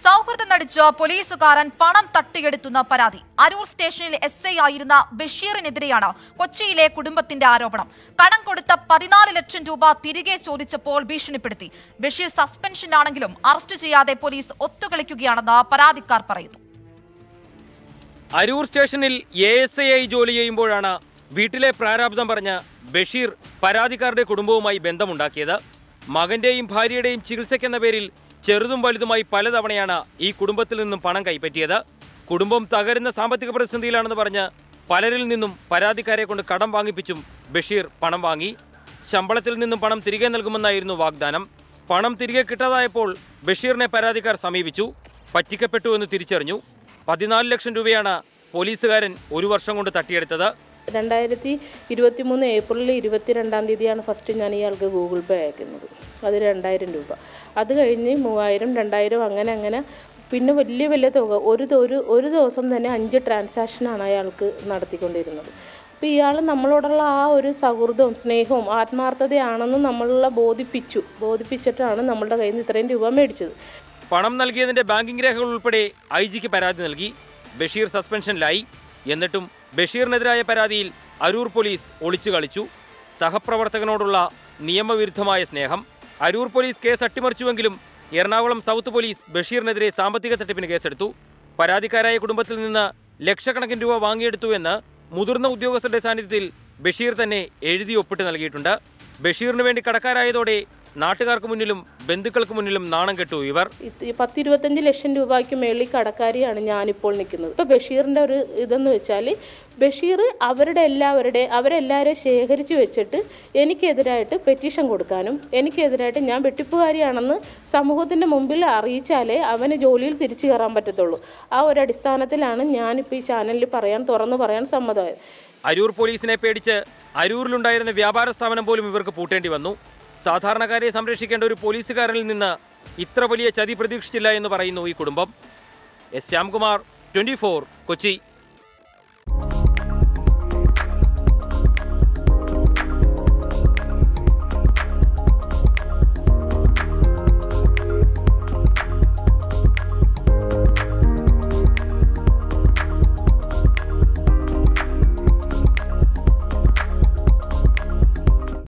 സൗഹൃദം നടിച്ച് പോലീസുകാരൻ പണം തട്ടിയെടുത്തുന്ന പരാതി അരൂർ സ്റ്റേഷനിൽ എസ് ഐ ആയിരുന്ന ബഷീറിനെതിരെയാണ് കൊച്ചിയിലെ കുടുംബത്തിന്റെ ആരോപണം കടം കൊടുത്ത പതിനാല് ലക്ഷം രൂപ തിരികെ ചോദിച്ചപ്പോൾ ഭീഷണിപ്പെടുത്തി ബഷീർ സസ്പെൻഷനാണെങ്കിലും അറസ്റ്റ് ചെയ്യാതെ പോലീസ് ഒത്തുകളിക്കുകയാണെന്ന് പരാതിക്കാർ പറയുന്നു അരൂർ സ്റ്റേഷനിൽ എ എസ് ഐ ആയി ജോലി ചെയ്യുമ്പോഴാണ് വീട്ടിലെ പ്രാരാബ്ദം പറഞ്ഞ് ബഷീർ പരാതിക്കാരുടെ കുടുംബവുമായി ബന്ധമുണ്ടാക്കിയത് മകന്റെയും ഭാര്യയുടെയും ചികിത്സയ്ക്കെന്ന പേരിൽ ചെറുതും വലുതുമായി പലതവണയാണ് ഈ കുടുംബത്തിൽ നിന്നും പണം കൈപ്പറ്റിയത് കുടുംബം തകരുന്ന സാമ്പത്തിക പ്രതിസന്ധിയിലാണെന്ന് പറഞ്ഞ് പലരിൽ നിന്നും പരാതിക്കാരെ കൊണ്ട് കടം വാങ്ങിപ്പിച്ചും ബഷീർ പണം വാങ്ങി ശമ്പളത്തിൽ നിന്നും പണം തിരികെ നൽകുമെന്നായിരുന്നു വാഗ്ദാനം പണം തിരികെ കിട്ടാതായപ്പോൾ ബഷീറിനെ പരാതിക്കാർ സമീപിച്ചു പറ്റിക്കപ്പെട്ടു എന്ന് തിരിച്ചറിഞ്ഞു പതിനാല് ലക്ഷം രൂപയാണ് പോലീസുകാരൻ ഒരു വർഷം കൊണ്ട് തട്ടിയെടുത്തത് രണ്ടായിരത്തി ഇരുപത്തി മൂന്ന് ഏപ്രിൽ ഇരുപത്തിരണ്ടാം തീയതിയാണ് ഫസ്റ്റ് ഞാൻ ഇയാൾക്ക് ഗൂഗിൾ പേ അയക്കുന്നത് അത് രണ്ടായിരം രൂപ അത് കഴിഞ്ഞ് മൂവായിരം രണ്ടായിരം അങ്ങനെ അങ്ങനെ പിന്നെ വലിയ വലിയ തുക ഒരു ദ- ഒരു ഒരു ദിവസം തന്നെ അഞ്ച് ട്രാൻസാക്ഷനാണ് അയാൾക്ക് നടത്തിക്കൊണ്ടിരുന്നത് അപ്പോൾ ഇയാൾ നമ്മളോടുള്ള ആ ഒരു സൗഹൃദവും സ്നേഹവും ആത്മാർത്ഥതയാണെന്ന് നമ്മളെ ബോധിപ്പിച്ചു ബോധിപ്പിച്ചിട്ടാണ് നമ്മളുടെ കയ്യിൽ നിന്ന് ഇത്രയും രൂപ മേടിച്ചത് പണം നൽകിയതിന്റെ ബാങ്കിംഗ് രേഖകൾ ഉൾപ്പെടെ ഐ ജിക്ക് പരാതി നൽകി ബഷീർ സസ്പെൻഷനിലായി എന്നിട്ടും ബഷീറിനെതിരായ പരാതിയിൽ അരൂർ പോലീസ് ഒളിച്ചു കളിച്ചു സഹപ്രവർത്തകനോടുള്ള നിയമവിരുദ്ധമായ സ്നേഹം അരൂർ പോലീസ് കേസ് അട്ടിമറിച്ചുവെങ്കിലും എറണാകുളം സൗത്ത് പോലീസ് ബഷീറിനെതിരെ സാമ്പത്തിക തട്ടിപ്പിന് കേസെടുത്തു പരാതിക്കാരായ കുടുംബത്തിൽ നിന്ന് ലക്ഷക്കണക്കിന് രൂപ വാങ്ങിയെടുത്തു എന്ന് മുതിർന്ന ഉദ്യോഗസ്ഥരുടെ സാന്നിധ്യത്തിൽ ബഷീർ തന്നെ എഴുതി ഒപ്പിട്ട് നൽകിയിട്ടുണ്ട് ബഷീറിന് വേണ്ടി കടക്കാരായതോടെ നാട്ടുകാർക്ക് മുന്നിലും ബന്ധുക്കൾക്ക് മുന്നിലും നാണം കെട്ടു ഇവർ ഇത് ഈ പത്തിരുപത്തഞ്ച് ലക്ഷം രൂപയ്ക്ക് മേളിൽ കടക്കാരിയാണ് ഞാനിപ്പോൾ നിൽക്കുന്നത് ഇപ്പോൾ ബഷീറിൻ്റെ ഒരു ഇതെന്ന് വെച്ചാൽ ബഷീർ അവരുടെ എല്ലാവരുടെ അവരെല്ലാവരെയും ശേഖരിച്ച് വെച്ചിട്ട് എനിക്കെതിരായിട്ട് പെറ്റീഷൻ കൊടുക്കാനും എനിക്കെതിരായിട്ട് ഞാൻ വെട്ടിപ്പുകാരിയാണെന്ന് സമൂഹത്തിൻ്റെ മുമ്പിൽ അറിയിച്ചാലേ അവന് ജോലിയിൽ തിരിച്ചു കയറാൻ പറ്റത്തുള്ളൂ ആ ഒരു അടിസ്ഥാനത്തിലാണ് ഞാനിപ്പോൾ ഈ ചാനലിൽ പറയാൻ തുറന്നു പറയാൻ സമ്മതമായത് അരൂർ പോലീസിനെ പേടിച്ച് അരൂരിലുണ്ടായിരുന്ന വ്യാപാര സ്ഥാപനം പോലും ഇവർക്ക് പൂട്ടേണ്ടി വന്നു സാധാരണക്കാരെ സംരക്ഷിക്കേണ്ട ഒരു പോലീസുകാരനിൽ നിന്ന് ഇത്ര വലിയ ചതി പ്രതീക്ഷിച്ചില്ല എന്ന് പറയുന്നു ഈ കുടുംബം എസ് ശ്യാംകുമാർ ട്വന്റി കൊച്ചി